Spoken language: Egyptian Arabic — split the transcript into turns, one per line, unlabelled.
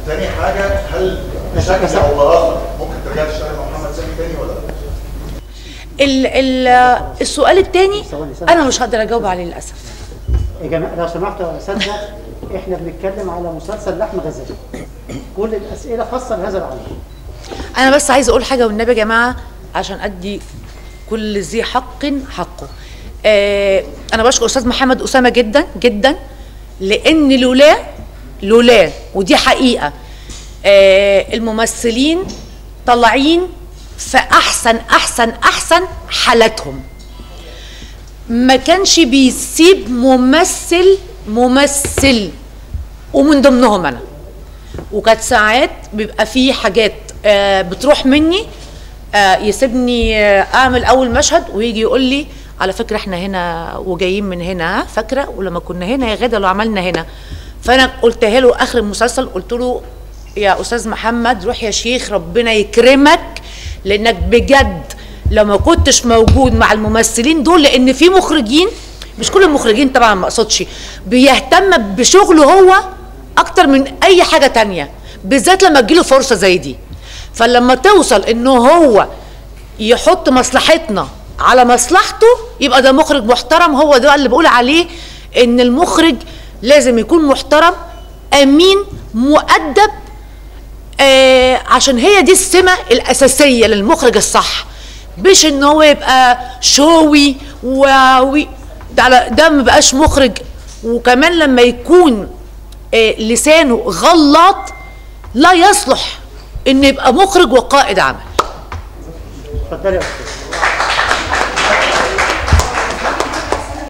تاني حاجه هل بشكل او باخر ممكن ترجع تشتغل مع محمد سامي تاني ولا لا؟
ال ال السؤال الثاني انا مش هقدر اجاوب عليه للاسف
يا جماعه لو سمحتوا يا اساتذه احنا بنتكلم على مسلسل لحم غزال كل الاسئله خاصه بهذا العمل
انا بس عايزه اقول حاجه والنبي يا جماعه عشان ادي كل ذي حق حقه آه انا بشكر استاذ محمد اسامه جدا جدا لان لولا لولا ودي حقيقه آه الممثلين طالعين في احسن احسن احسن حالاتهم ما كانش بيسيب ممثل ممثل ومن ضمنهم انا وكانت ساعات بيبقى في حاجات آه، بتروح مني آه، يسيبني آه، اعمل اول مشهد ويجي يقول لي على فكره احنا هنا وجايين من هنا ها؟ فاكره ولما كنا هنا يا غاده لو عملنا هنا فانا قلتها له اخر المسلسل قلت له يا استاذ محمد روح يا شيخ ربنا يكرمك لانك بجد لو ما كنتش موجود مع الممثلين دول لان في مخرجين مش كل المخرجين طبعا ما اقصدش بيهتم بشغله هو اكتر من اي حاجه تانية بالذات لما تجيله فرصه زي دي فلما توصل انه هو يحط مصلحتنا على مصلحته يبقى ده مخرج محترم هو ده اللي بقول عليه ان المخرج لازم يكون محترم امين مؤدب آه عشان هي دي السمه الاساسيه للمخرج الصح مش ان هو يبقى شوي واوي ده على- ده ما بقاش مخرج وكمان لما يكون آه لسانه غلط لا يصلح ان يبقى مخرج وقائد عمل
اتفضلي يا استاذ